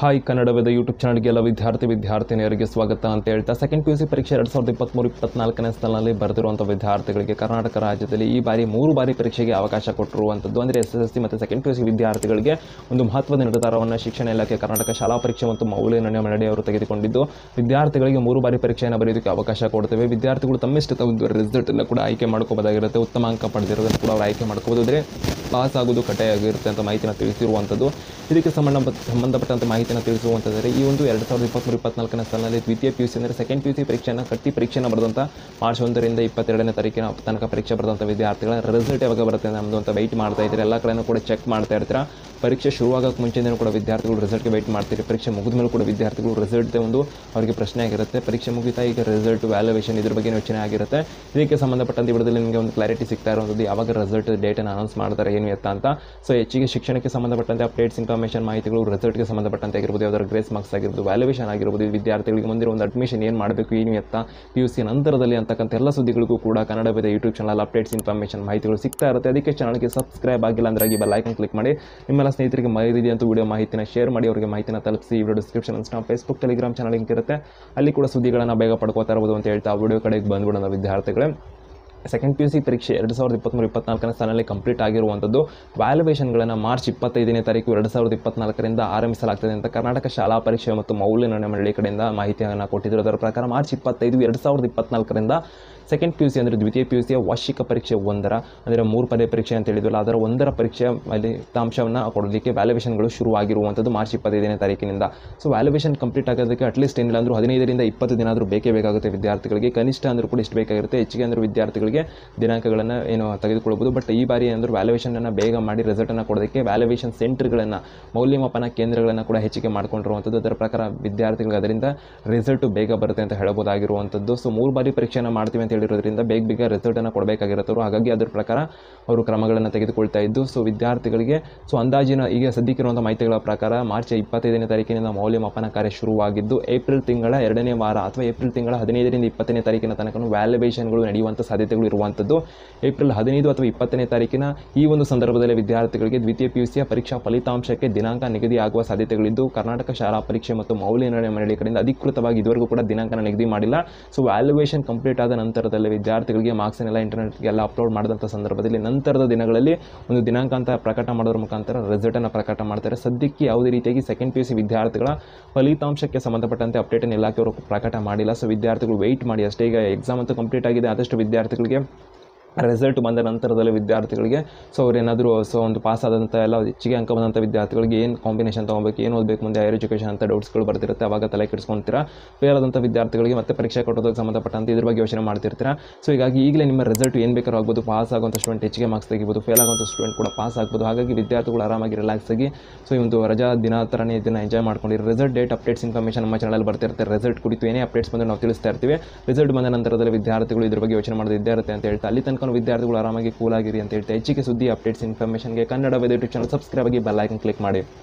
hi ಕನ್ನಡದ YouTube ಚಾನಲ್ಗೆಲ್ಲ ವಿದ್ಯಾರ್ಥಿ ವಿದ್ಯಾರ್ಥಿನಿಯರಿಗೆ ಸ್ವಾಗತ ಅಂತ ಹೇಳ್ತಾ ಸೆಕೆಂಡ್ ಪಿ ಯು ಸಿ ಪರೀಕ್ಷೆ ಎರಡು ಸಾವಿರದ ಇಪ್ಪತ್ತ್ಮೂರು ಇಪ್ಪತ್ನಾಲ್ಕನೇ ಸಾಲಿನಲ್ಲಿ ಬರೆದಿರುವಂಥ ವಿದ್ಯಾರ್ಥಿಗಳಿಗೆ ಕರ್ನಾಟಕ ರಾಜ್ಯದಲ್ಲಿ ಈ ಬಾರಿ ಮೂರು ಬಾರಿ ಪರೀಕ್ಷೆಗೆ ಅವಕಾಶ ಕೊಟ್ಟಿರುವಂಥದ್ದು ಅಂದರೆ ಎಸ್ ಎಸ್ ಎಲ್ ಸಿ ಮತ್ತು ಸೆಕೆಂಡ್ ಪಿ ಯು ಸಿ ವಿದ್ಯಾರ್ಥಿಗಳಿಗೆ ಒಂದು ಮಹತ್ವದ ನಿರ್ಧಾರವನ್ನು ಶಿಕ್ಷಣ ಇಲಾಖೆ ಕರ್ನಾಟಕ ಶಾಲಾ ಪರೀಕ್ಷೆ ಮತ್ತು ಮೌಲ್ಯ ನಿರ್ಣಯ ಮಂಡಳಿ ಅವರು ತೆಗೆದುಕೊಂಡಿದ್ದು ವಿದ್ಯಾರ್ಥಿಗಳಿಗೆ ಮೂರು ಬಾರಿ ಪರೀಕ್ಷೆಯನ್ನು ಬರೆಯೋದಕ್ಕೆ ಅವಕಾಶ ಕೊಡ್ತೇವೆ ವಿದ್ಯಾರ್ಥಿಗಳು ತಮ್ಮಿಷ್ಟ ಒಂದು ರಿಸಲ್ಟನ್ನು ಕೂಡ ಆಯ್ಕೆ ಮಾಡ್ಕೋಬೋದಾಗಿರುತ್ತೆ ಉತ್ತಮ ಅಂಕ ಪಡೆದಿರೋದನ್ನು ಕೂಡ ಅವರು ಆಯ್ಕೆ ಮಾಡ್ಕೋಬೋದು ಅಂದರೆ ಪಾಸ್ ಆಗೋದು ಕಡ್ಡಾಯಾಗಿರುತ್ತೆ ಅಂತ ಮಾಹಿತಿನ ತಿಳಿಸಿರುವಂಥದ್ದು ಇದಕ್ಕೆ ಸಂಬಂಧ ಸಂಬಂಧಪಟ್ಟಂತೆ ಮಾಹಿತಿಯನ್ನು ತಿಳಿಸುವಂಥದ್ದರೆ ಈ ಒಂದು ಎರಡು ಸಾವಿರದ ಇಪ್ಪತ್ತ್ಮೂರು ಇಪ್ಪತ್ನಾಲ್ಕನೇ ಸಾಲಿನಲ್ಲಿ ದ್ವಿತೀಯ ಪಿ ಯು ಸಿ ಅಂದರೆ ಸೆಕೆಂಡ್ ಪಿ ಯು ಸಿ ಪರೀಕ್ಷೆಯನ್ನು ಕಟ್ಟಿ ಪರೀಕ್ಷೆಯನ್ನು ಬರೆದಂಥ ಮಾರ್ಚ್ ಒಂದರಿಂದ ಇಪ್ಪತ್ತೆರಡನೇ ತಾರೀಕಿನ ತನಕ ಪರೀಕ್ಷೆ ಬರೆದಂಥ ವಿದ್ಯಾರ್ಥಿಗಳ ರಿಸಲ್ಟ್ ಯಾವಾಗ ಬರುತ್ತೆ ನಮ್ಮದು ಅಂತ ವೆಯ್ಟ್ ಮಾಡ್ತಾ ಇದ್ದೀರಿ ಎಲ್ಲ ಕಡೆನೂ ಕೂಡ ಚೆಕ್ ಮಾಡ್ತಾ ಇರ್ತೀರಾ ಪರೀಕ್ಷೆ ಶುರುವಾಗೋಕ್ಕೆ ಮುಂಚೆನೇ ಕೂಡ ವಿದ್ಯಾರ್ಥಿಗಳು ರಿಸಲ್ಟ್ಗೆ ವೆಯ್ಟ್ ಮಾಡ್ತೀರಿ ಪರೀಕ್ಷೆ ಮುಗಿದ ಮೇಲೆ ಕೂಡ ವಿದ್ಯಾರ್ಥಿಗಳು ರಿಸಲ್ಟ್ ಒಂದು ಅವರಿಗೆ ಪ್ರಶ್ನೆ ಆಗಿರುತ್ತೆ ಪರೀಕ್ಷೆ ಮುಗಿತಾ ಈಗ ರಿಸಲ್ಟ್ ವ್ಯಾಲ್ಯೂಯೇಷನ್ ಇದ್ರ ಬಗ್ಗೆ ಯೋಚನೆ ಆಗಿರುತ್ತೆ ಇದಕ್ಕೆ ಸಂಬಂಧಪಟ್ಟಂತೆ ವಿಡಿಯೋದಲ್ಲಿ ನಿಮಗೆ ಒಂದು ಕ್ಲಾರಿಟಿ ಸಿಗ್ತಾ ಇರುವಂಥದ್ದು ಯಾವಾಗ ರಿಸಲ್ಟ್ ಡೇಟನ್ನು ಅನೌನ್ಸ್ ಮಾಡ್ತಾರೆ ಏನು ಎತ್ತ ಅಂತ ಸೊ ಹೆಚ್ಚಿಗೆ ಶಿಕ್ಷಣಕ್ಕೆ ಸಂಬಂಧಪಟ್ಟಂತೆ ಅಪ್ಡೇಟ್ಸ್ ಇನ್ಫಾರ್ಮೇಷನ್ ಮಾಹಿತಿಗಳು ರಿಸಲ್ಟ್ಗೆ ಸಂಬಂಧಪಟ್ಟಂತೆ ಆಗಿರ್ಬೋದು ಯಾವ್ದಾದ್ರು ಗ್ರೇಸ್ ಮಾರ್ಕ್ಸ್ ಆಗಿರ್ಬೋದು ವ್ಯಾಲ್ಯೂಯೇಷನ್ ಆಗಿರ್ಬೋದು ಈ ವಿದ್ಯಾರ್ಥಿಗಳಿಗೆ ಮುಂದಿನ ಒಂದು ಅಡ್ಮಿಷನ್ ಏನು ಮಾಡಬೇಕು ಏನು ಎತ್ತ ಪಿ ಯು ಸಿ ನಂತರದಲ್ಲಿ ಅಂತಕ್ಕಂಥ ಎಲ್ಲ ಸುದ್ದಿಗಳಿಗೂ ಕೂಡ ಕನ್ನಡ ಬೇದ ಯೂಟ್ಯೂಬ್ ಚಾನಲ್ ಅಪ್ಡೇಟ್ಸ್ ಇನ್ಫಾರ್ಮೇಷನ್ ಮಾಹಿತಿಗಳು ಸಿಗ್ತಾ ಇರುತ್ತೆ ಅದಕ್ಕೆ ಚಾನಲ್ಗೆ ಸಬ್ಸ್ಕ್ರೈಬ್ ಆಗಿಲ್ಲ ಅಂದ್ರೆ ಆಗಿ ಬೆಲ್ ಐಕನ್ ಕ್ಲಿಕ್ ಮಾಡಿ ನಿಮ್ಮೆಲ್ಲ ಸ್ನೇಹಿತರಿಗೆ ಮರಿದಿದೆ ಅಂತ ವಿಡಿಯೋ ಮಾಹಿತಿನ ಶೇರ್ ಮಾಡಿ ಅವರಿಗೆ ಮಾಹಿತಿನ ತಲುಪಿಸಿ ಈ ವಿಡಿಯೋ ಡಿಸ್ಕ್ರಿಪ್ಷನ್ ನಮ್ಮ ಫೇಸ್ಬುಕ್ ಟೆಲಿಗ್ರಾಮ್ ಚಾನಲ್ ಲಿಂಕ್ ಇರುತ್ತೆ ಅಲ್ಲಿ ಕೂಡ ಸುದ್ದಿಗಳನ್ನು ಬೇಗ ಪಡ್ಕೋತಾ ಇರ್ಬೋದು ಅಂತ ಹೇಳ್ತಾ ಆ ವಿಡಿಯೋ ಕಡೆಗೆ ಬಂದ್ಬಿಡೋಣ ವಿದ್ಯಾರ್ಥಿಗಳೇ ಸೆಕೆಂಡ್ ಪಿ ಯು ಸಿ ಪರೀಕ್ಷೆ ಎರಡು ಸಾವಿರದ ಇಪ್ಪತ್ತ್ಮೂರು ಇಪ್ಪತ್ನಾಲ್ಕನೇ ಸಾಲಿನಲ್ಲಿ ಕಂಪ್ಲೀಟ್ ಆಗಿರುವಂಥದ್ದು ವ್ಯಾಲ್ಯುವೇಷನ್ಗಳನ್ನು ಮಾರ್ಚ್ ಇಪ್ಪತ್ತೈದನೇ ತಾರೀಕು ಎರಡು ಸಾವಿರದ ಇಪ್ಪತ್ನಾಲ್ಕರಿಂದ ಆರಂಭಿಸಲಾಗ್ತದೆ ಅಂತ ಕರ್ನಾಟಕ ಶಾಲಾ ಪರೀಕ್ಷೆ ಮತ್ತು ಮೌಲ್ಯ ನಿರ್ಣಯ ಮಂಡಳಿ ಕಡೆಯಿಂದ ಮಾಹಿತಿಯನ್ನು ಕೊಟ್ಟಿದ್ದರು ಅದರ ಪ್ರಕಾರ ಮಾರ್ಚ್ ಇಪ್ಪತ್ತೈದು ಎರಡು ಸಾವಿರದ ಇಪ್ಪತ್ನಾಲ್ಕರಿಂದ ಸೆಕೆಂಡ್ ಪಿ ಯು ಸಿ ಅಂದರೆ ದ್ವಿತೀಯ ಪಿ ಯು ಸಿಯ ವಾರ್ಷಿಕ ಪರೀಕ್ಷೆ ಒಂದರ ಅಂದರೆ ಮೂರು ಪದೇ ಪರೀಕ್ಷೆ ಅಂತ ಹೇಳಿದ್ವಲ್ಲ ಅದರ ಒಂದರ ಪರೀಕ್ಷೆಯ ಫಲಿತಾಂಶವನ್ನು ಕೊಡಲಿಕ್ಕೆ ವ್ಯಾಲ್ಯುವೇಷನ್ಗಳು ಶುರುವಾಗಿರುವಂಥದ್ದು ಮಾರ್ಚ್ ಇಪ್ಪತ್ತೈದನೇ ತಾರೀಕಿನಿಂದ ಸೊ ವ್ಯಾಲ್ಯುವೇಷನ್ ಕಂಪ್ಲೀಟ್ ಆಗೋದಕ್ಕೆ ಅಟ್ಲೀಸ್ಟ್ ಏನಿಲ್ಲ ಅಂದರೂ ಹದಿನೈದರಿಂದ ಇಪ್ಪತ್ತು ದಿನ ಆದರೂ ಬೇಕೇ ಬೇಕಾಗುತ್ತೆ ವಿದ್ಯಾರ್ಥಿಗಳಿಗೆ ಕನಿಷ್ಠ ಅಂದರೂ ಕೂಡ ಇಷ್ಟು ಬೇಕಾಗಿರುತ್ತೆ ಹೆಚ್ಚಿಗೆ ಅಂದರೂ ವಿದ್ಯಾರ್ಥಿಗಳಿಗೆ ದಿನಾಂಕಗಳನ್ನು ಏನು ತೆಗೆದುಕೊಳ್ಬೋದು ಬಟ್ ಈ ಬಾರಿ ಅಂದರೂ ವ್ಯಾಲ್ಯುವೇಷನನ್ನು ಬೇಗ ಮಾಡಿ ರಿಸಲ್ಟನ್ನು ಕೊಡೋದಕ್ಕೆ ವ್ಯಾಲ್ಯುವೇಷನ್ ಸೆಂಟರ್ಗಳನ್ನು ಮೌಲ್ಯಮಾಪನ ಕೇಂದ್ರಗಳನ್ನು ಕೂಡ ಹೆಚ್ಚಿಗೆ ಮಾಡ್ಕೊಂಡಿರುವಂಥದ್ದು ಅದರ ಪ್ರಕಾರ ವಿದ್ಯಾರ್ಥಿಗಳಿಗೆ ಅದರಿಂದ ರಿಸಲ್ಟು ಬೇಗ ಬರುತ್ತೆ ಅಂತ ಹೇಳ್ಬೋದಾಗಿರುವಂಥದ್ದು ಸೊ ಮೂರು ಬಾರಿ ಪರೀಕ್ಷೆಯನ್ನು ಮಾಡ್ತೀವಿ ಅಂತ ಹೇಳಿರೋದ್ರಿಂದ ಬೇಗ ಬೇಗ ರಿಸಲ್ಟನ್ನು ಕೊಡಬೇಕಾಗಿರುತ್ತೆ ಅವರು ಹಾಗಾಗಿ ಅದರ ಪ್ರಕಾರ ಅವರು ಕ್ರಮಗಳನ್ನು ತೆಗೆದುಕೊಳ್ತಾ ಇದ್ದು ಸೊ ವಿದ್ಯಾರ್ಥಿಗಳಿಗೆ ಸೊ ಅಂದಾಜಿನ ಈಗ ಸದ್ಯಕ್ಕಿರುವಂಥ ಮಾಹಿತಿಗಳ ಪ್ರಕಾರ ಮಾರ್ಚ್ ಇಪ್ಪತ್ತೈದನೇ ತಾರೀಕಿನಿಂದ ಮೌಲ್ಯಮಾಪನ ಕಾರ್ಯ ಶುರುವಾಗಿದ್ದು ಏಪ್ರಿಲ್ ತಿಂಗಳ ಎರಡನೇ ವಾರ ಅಥವಾ ಏಪ್ರಿಲ್ ತಿಂಗಳ ಹದಿನೈದರಿಂದ ಇಪ್ಪತ್ತನೇ ತಾರೀಕಿನ ತನಕ ವ್ಯಾಲ್ಯುವೇಷನ್ಗಳು ನಡೆಯುವಂಥ ಸಾಧ್ಯತೆಗಳು ಇರುವಂಥದ್ದು ಏಪ್ರಿಲ್ ಹದಿನೈದು ಅಥವಾ ಇಪ್ಪತ್ತನೇ ತಾರೀಕಿನ ಈ ಒಂದು ಸಂದರ್ಭದಲ್ಲಿ ವಿದ್ಯಾರ್ಥಿಗಳಿಗೆ ದ್ವಿತೀಯ ಪಿ ಯು ಸಿಯ ಪರೀಕ್ಷಾ ಫಲಿತಾಂಶಕ್ಕೆ ದಿನಾಂಕ ನಿಗದಿ ಆಗುವ ಸಾಧ್ಯತೆಗಳಿದ್ದು ಕರ್ನಾಟಕ ಶಾಲಾ ಪರೀಕ್ಷೆ ಮತ್ತು ಮೌಲ್ಯ ನಿರ್ಣಯ ಮಂಡಳಿ ಕಡೆಯಿಂದ ಅಧಿಕೃತವಾಗಿ ಇದುವರೆಗೂ ಕೂಡ ದಿನಾಂಕನ ನಿಗದಿ ಮಾಡಿಲ್ಲ ಸೊ ವ್ಯಾಲ್ಯುವೇಷನ್ ಕಂಪ್ಲೀಟ್ ಆದ ನಂತರದಲ್ಲಿ ವಿದ್ಯಾರ್ಥಿಗಳಿಗೆ ಮಾರ್ಕ್ಸನ್ನೆಲ್ಲ ಇಂಟರ್ನೆಟ್ಗೆಲ್ಲ ಅಪ್ಲೋಡ್ ಮಾಡಿದಂಥ ಸಂದರ್ಭದಲ್ಲಿ ನಂತರದ ದಿನಗಳಲ್ಲಿ ಒಂದು ದಿನಾಂಕ ಅಂತ ಪ್ರಕಟ ಮಾಡೋದ್ರ ಮುಖಾಂತರ ರಿಸಲ್ಟನ್ನು ಪ್ರಕಟ ಮಾಡ್ತಾರೆ ಸದ್ಯಕ್ಕೆ ಯಾವುದೇ ರೀತಿಯಾಗಿ ಸೆಕೆಂಡ್ ಪಿ ಯು ಸಿ ವಿದ್ಯಾರ್ಥಿಗಳ ಫಲಿತಾಂಶಕ್ಕೆ ಸಂಬಂಧಪಟ್ಟಂತೆ ಅಪ್ಡೇಟನ್ನು ಇಲಾಖೆಯವರು ಪ್ರಕಟ ಮಾಡಿಲ್ಲ ಸೊ ವಿದ್ಯಾರ್ಥಿಗಳು ವೆಯ್ಟ್ ಮಾಡಿ ಅಷ್ಟೇ ಈಗ ಎಕ್ಸಾಮ್ ಅಂತೂ ಕಂಪ್ಲೀಟ್ ಆಗಿದೆ ಆದಷ್ಟು ವಿದ್ಯಾರ್ಥಿಗಳಿಗೆ ರಿಸಲ್ಟ್ ಬಂದ ನಂತರದಲ್ಲಿ ವಿದ್ಯಾರ್ಥಿಗಳಿಗೆ ಸೊ ಅವ್ರೇನಾದರೂ ಸೊ ಒಂದು ಪಾಸ್ ಆದಂಥ ಎಲ್ಲ ಹೆಚ್ಚಿಗೆ ಅಂಕ ಬಂದಂಥ ವಿದ್ಯಾರ್ಥಿಗಳಿಗೆ ಏನು ಕಾಂಬಿನೇಷನ್ ತೊಗೋಬೇಕು ಏನು ಓದಬೇಕು ಮುಂದೆ ಹೈಯರ್ ಎಜುಕೇಷನ್ ಅಂತ ಡೌಟ್ಸ್ಗಳು ಬರ್ತಿರುತ್ತೆ ಅವಾಗ ತಲೆ ಕೆಡಿಸ್ಕೊಂತೀರಾ ಫೇಲ್ ಆದಂಥ ವಿದ್ಯಾರ್ಥಿಗಳಿಗೆ ಮತ್ತೆ ಪರೀಕ್ಷೆ ಕೊಟ್ಟೋದಕ್ಕೆ ಸಂಬಂಧಪಟ್ಟಂತೆ ಇದ್ರ ಬಗ್ಗೆ ಯೋಚನೆ ಮಾಡ್ತಿರ್ತೀರಾ ಸೊ ಹೀಗಾಗಿ ಈಗಲೇ ನಿಮ್ಮ ರಿಸಲ್ಟ್ ಏನು ಬೇಕಾದ್ರೂ ಆಗ್ಬೋದು ಪಾಸ್ ಆಗುವಂಥ ಸ್ಟೂಡೆಂಟ್ ಹೆಚ್ಚಿಗೆ ಮಾರ್ಕ್ಸ್ ತೆಗಿಬೋದು ಫೇಲ್ ಆಗುವಂಥ ಸ್ಟೂಡೆಂಟ್ ಕೂಡ ಪಾಸ್ ಆಗ್ಬೋದು ಹಾಗಾಗಿ ವಿದ್ಯಾರ್ಥಿಗಳು ಆರಾಮಾಗಿ ರಿಲ್ಯಾಕ್ಸ್ ಆಗಿ ಸೊ ಈ ಒಂದು ರಜಾ ದಿನ ಥರನೇ ಇದನ್ನು ಎಂಜಾಯ್ ಮಾಡ್ಕೊಂಡಿರಿ ರಿಸಲ್ಟ್ ಡೇಟ್ ಅಪ್ಡೇಟ್ಸ್ ಇನ್ಫಾರ್ಮೇಷನ್ ನಮ್ಮ ಚಾನಲ್ ಬರ್ತಿರುತ್ತೆ ರಿಸಲ್ಟ್ ಕುರಿತು ಏನೇ ಅಪ್ಡೇಟ್ಸ್ ಬಂದರೆ ನಾವು ತಿಳಿಸ್ತಾ ಇರ್ತೀವಿ ರಿಸಲ್ಟ್ ಬಂದ ನಂತರದಲ್ಲಿ ವಿದ್ಯಾರ್ಥಿಗಳು ಇದ್ರ ಬಗ್ಗೆ ಯೋಚನೆ ಮಾಡೋದು ಇದ್ದೇ ಇರುತ್ತೆ ಅಂತ ಹೇಳ್ತಾ ಅಲ್ಲಿ ತನಕ ವಿದ್ಯಾರ್ಥಿಗಳು ಆರಾಮಾಗಿ ಕೂಲ್ ಆಗಿರಿ ಅಂತ ಹೇಳ್ತಾ ಹೆಚ್ಚಿಗೆ ಸುದ್ದಿ ಅಪ್ಡೇಟ್ಸ್ ಇನ್ಫಾರ್ಮೇಷನ್ಗೆ Kannada weather YouTube channel subscribe ಆಗಿ ಬೆಲ್ ಐಕನ್ ಕ್ಲಿಕ್ ಮಾಡಿ